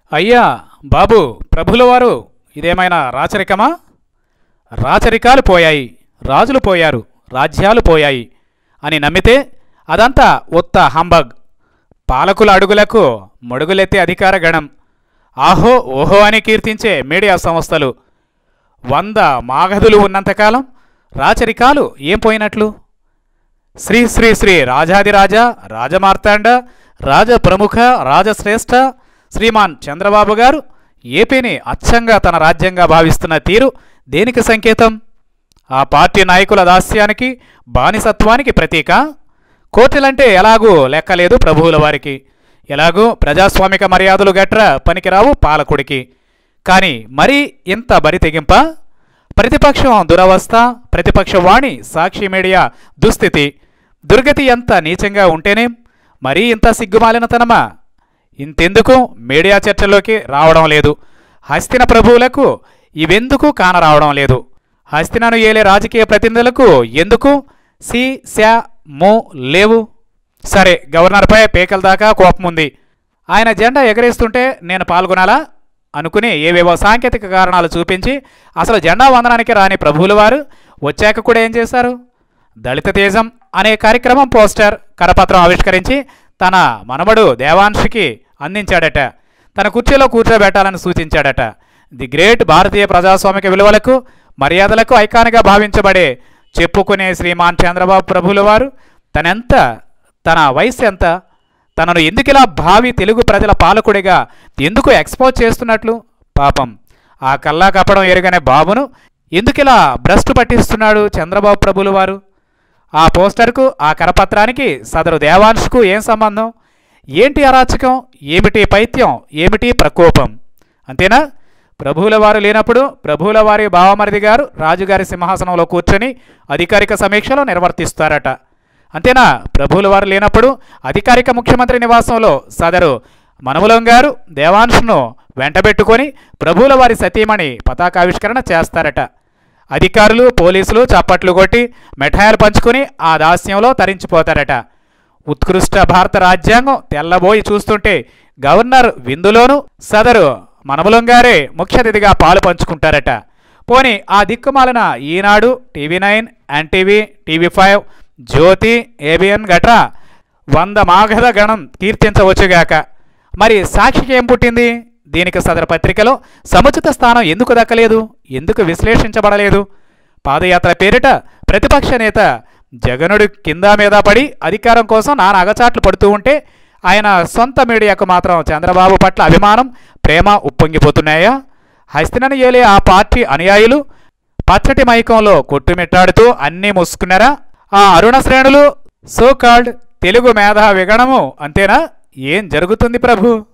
అయ్యా బాబు ప్రభుల వారు ఇదేమైనా రాచరికమా రాచరికాలు పోయాయి రాజులు పోయారు రాజ్యాలు పోయాయి అని నమ్మితే అదంతా ఉత్త హంబగ్ పాలకుల అడుగులకు మడుగులెత్తే అధికార గణం ఆహో ఓహో అని కీర్తించే మీడియా సంస్థలు వంద మాగధులు ఉన్నంతకాలం రాచరికాలు ఏం పోయినట్లు శ్రీ శ్రీ శ్రీ రాజాదిరాజ రాజమార్తాండ రాజప్రముఖ రాజశ్రేష్ఠ శ్రీమాన్ చంద్రబాబు గారు ఏపీని అచ్చంగా తన రాజ్యంగా భావిస్తున్న తీరు దేనికి సంకేతం ఆ పార్టీ నాయకుల దాస్యానికి బానిసత్వానికి ప్రతీక కోర్టులంటే ఎలాగూ లెక్కలేదు ప్రభువుల వారికి ఎలాగూ ప్రజాస్వామిక మర్యాదలు గట్ర పనికిరావు పాలకుడికి కానీ మరీ ఇంత బరి తెగింప ప్రతిపక్షం దురవస్థ ప్రతిపక్ష వాణి సాక్షి మీడియా దుస్థితి దుర్గతి ఎంత నీచంగా ఉంటేనే మరీ ఇంత సిగ్గుమాలినతనమా ఇంతెందుకు మీడియా చర్చలోకి రావడం లేదు హస్తిన ప్రభువులకు ఇవెందుకు కానరావడం లేదు హస్తినను ఏలే రాజకీయ ప్రతినిధులకు ఎందుకు సి శా మో లేవు సరే గవర్నర్పై పేకల దాకా కోపం ఉంది ఆయన జెండా ఎగరేస్తుంటే నేను పాల్గొనాలా అనుకుని ఏవేవో సాంకేతిక కారణాలు చూపించి అసలు జెండా వందనానికి రాని ప్రభువుల వారు వచ్చాక కూడా ఏం చేశారు దళిత తేజం అనే కార్యక్రమం పోస్టర్ కరపత్రం ఆవిష్కరించి తన మనవడు దేవాంశుకి అందించాడట తన కుర్చీలో కూర్చోబెట్టాలని సూచించాడట ది గ్రేట్ భారతీయ ప్రజాస్వామిక విలువలకు మర్యాదలకు ఐకాన్గా భావించబడే చెప్పుకునే శ్రీమాన్ చంద్రబాబు ప్రభువుల వారు తనెంత తన వయసు ఎంత తనను ఎందుకిలా భావి తెలుగు ప్రజల పాలకుడిగా ఎందుకు ఎక్స్పోజ్ చేస్తున్నట్లు పాపం ఆ కల్లా కప్పడం ఎరుగనే బాబును ఎందుకిలా భ్రష్టు పట్టిస్తున్నాడు చంద్రబాబు ప్రభులు వారు ఆ పోస్టర్కు ఆ కరపత్రానికి సదరు దేవాంశుకు ఏం సంబంధం ఏంటి అరాచకం ఏమిటి పైత్యం ఏమిటి ప్రకోపం అంతేనా ప్రభువుల వారు లేనప్పుడు ప్రభువుల వారి బావమరిది గారు రాజుగారి సింహాసనంలో కూర్చొని అధికారిక సమీక్షలు నిర్వర్తిస్తారట అంతేనా ప్రభువుల వారు లేనప్పుడు అధికారిక ముఖ్యమంత్రి నివాసంలో సదరు మనములం గారు దేవాంశును వెంటబెట్టుకొని ప్రభువుల వారి సతీమణి పతాకావిష్కరణ చేస్తారట అధికారులు పోలీసులు చప్పట్లు కొట్టి మిఠాయిలు పంచుకుని ఆ దాస్యంలో తరించిపోతారట ఉత్కృష్ట భారత రాజ్యాంగం తెల్లబోయి చూస్తుంటే గవర్నర్ విందులోనూ సదరు మనములం గారే ముఖ్య అతిథిగా పాలు పంచుకుంటారట పోని ఆ దిక్కుమాలిన Eenadu TV nine NTV TV five Jyothi ABN గట్రా వంద మాగధ గణం కీర్తించవచ్చుగాక మరి సాక్షికి ఏం పుట్టింది దీనికి సదరు పత్రికలో సముచిత స్థానం ఎందుకు దక్కలేదు ఎందుకు విశ్లేషించబడలేదు పాదయాత్ర పేరిట ప్రతిపక్ష నేత జగనుడు కింద మీద పడి అధికారం కోసం నానా అగచాట్లు పడుతూ ఉంటే ఆయన సొంత మీడియాకు మాత్రం చంద్రబాబు పట్ల అభిమానం ప్రేమ ఉప్పొంగిపోతున్నాయా హస్తినను ఏలే ఆ పార్టీ అనుయాయులు పచ్చటి మైకంలో కొట్టుమిట్టాడుతూ అన్నీ మూసుకున్నారా ఆ అరుణ శ్రేణులు సో కాల్డ్ తెలుగు మేధా విగణము అంతేనా ఏం జరుగుతుంది ప్రభు